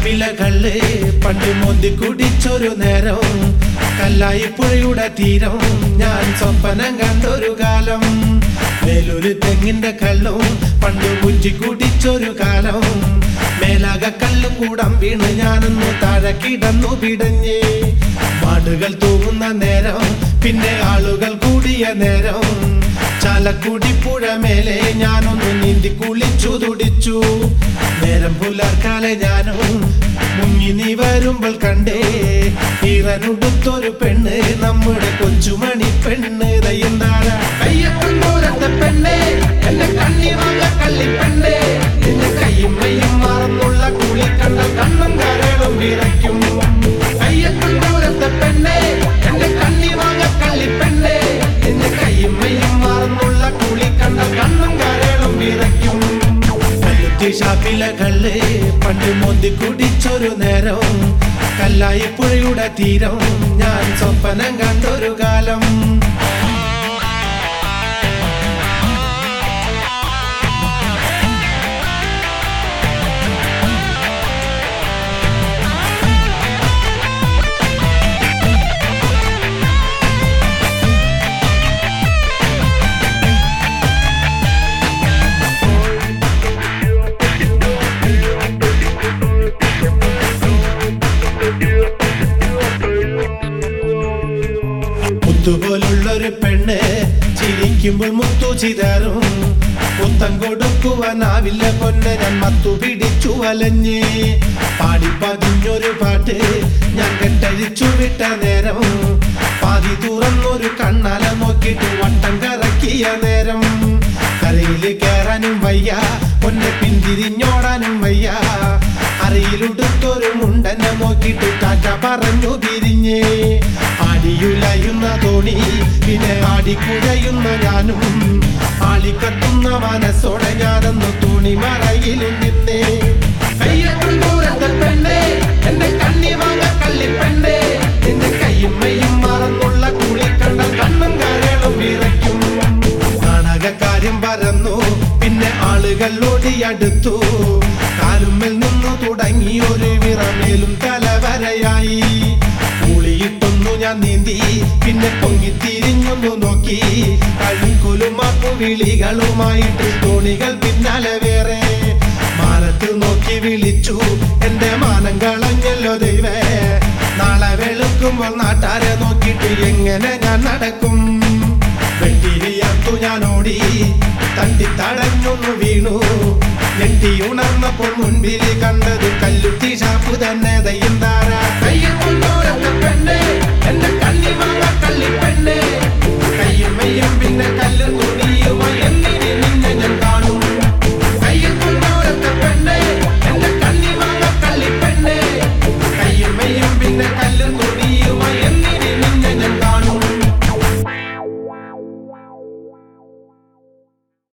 ഷാപ്പിലെ കള്ള് പണ്ട് മോന്തി കുടിച്ചൊരു നേരം കല്ലായി പുഴയുടെ തീരം ഞാൻ സ്വപ്നം കണ്ടൊരു കാലം വേലൊരു തെങ്ങിന്റെ കള്ളും പണ്ട് കുറ്റി കുടിച്ചൊരു കാലം മേലാക കള്ളും കൂടം വീണ് ഞാനൊന്ന് താഴെ കിടന്നു പിടഞ്ഞേ മാടുകൾ തൂങ്ങുന്ന നേരം പിന്നെ ആളുകൾ കൂടിയ നേരം ചാലക്കുടി പുഴ മേലെ ഞാനൊന്ന് നീന്തി കുളിച്ചു തുടിച്ചു നേരം പുലർക്കാലെ ഞാനും മുങ്ങി നീ വരുമ്പോൾ കണ്ടേ ഈറനുടുത്തൊരു പെണ്ണ് നമ്മുടെ കൊച്ചുമണി പെണ്ണ് ദയ്യന്താഴ കയ്യത്തും ദൂരത്തെ പെണ്ണേ എന്റെ കണ്ണി വാങ്ങ കള്ളി പെണ്ണേ എന്റെ കയ്യും മയ്യും മറന്നുള്ള കുളി കണ്ട കണ്ണും കരളും വിറയ്ക്കും കയ്യത്തും ദൂരത്തെ പെണ്ണേ എന്റെ കണ്ണി വാങ്ങ കള്ളി പെണ്ണേ എന്റെ കയ്യും മയ്യും മറന്നുള്ള കുളി കണ്ട കണ്ണും കരളും വിറയ്ക്കും കല്ലുത്തി ഷാപ്പിലെ കള്ള് പണ്ട് മോന്തി കുടിച്ചൊരു നേരം കല്ലായി പുഴയുടെ തീരം ഞാൻ സ്വപ്നം കണ്ടൊരു കാലം മുത്തുപോലുള്ളൊരു പെണ്ണ് ചിരിക്കുമ്പോൾ മുത്തു ചിതറും മുത്തം കൊടുക്കുവാനാവില്ല പൊന്നെ ഞാൻ മത്തു പിടിച്ചു വലഞ്ഞ് പാടി പതിഞ്ഞൊരു പാട്ട് ഞാൻ കെട്ടഴിച്ചു വിട്ട നേരം പാതി തുറന്നൊരു കണ്ണാല നോക്കിയിട്ട് വട്ടം കറക്കിയ നേരം കരയിൽ കയറാനും വയ്യ പൊന്നെ പിന്തിരിഞ്ഞോടാനും വയ്യ അറിയിലുടുത്തൊരു മുണ്ടനെ നോക്കിയിട്ട് ടാറ്റ പറഞ്ഞു പിരിഞ്ഞേ ആടിയുലയുന്ന തോണി പിന്നെ ആടിക്കുഴയുന്ന ഞാനും ആളിക്കത്തുന്ന മനസ്സോടെ ഞാനൊന്ന് തുണി മറയിലും നിന്നേ കയ്യത്തും ദൂരത്തെ പെണ്ണേ എന്റെ കണ്ണി വാങ്ങ കള്ളി പെണ്ണേ എന്റെ കയ്യും മയ്യും മറന്നുള്ള കുളി കണ്ട കണ്ണും കരളും വിറയ്ക്കും നാടകക്കാര്യം പരന്നു പിന്നെ ആളുകൾ ഓടിയടുത്തു കാലുമ്മൽ നിന്നു തുടങ്ങി ഒരു വിറമേലും തലവരയായി കുളിയിട്ടൊന്നു ഞാൻ നീന്തി പിന്നെ പൊങ്ങി തിരിഞ്ഞൊന്നു നോക്കി കഴുകുലും മാപ്പു വിളികളുമായിട്ട് തോണികൾ പിന്നാലെ വേറെ മാനത്ത് നോക്കി വിളിച്ചു എന്റെ മാനം കളഞ്ഞല്ലോ ദൈവേ നാളെ വെളുക്കുമ്പോൾ നാട്ടാരെ നോക്കിയിട്ട് എങ്ങനെ ഞാൻ നടക്കും വെട്ടിരിയർത്തു ഞാൻ ഓടി തട്ടി തടഞ്ഞൊന്നു വീണു ഞെട്ടി ഉണർന്നപ്പോൾ മുൻപിൽ കണ്ടത് കല്ലുത്തി ഷാപ്പ് തന്നെ ദയ്യം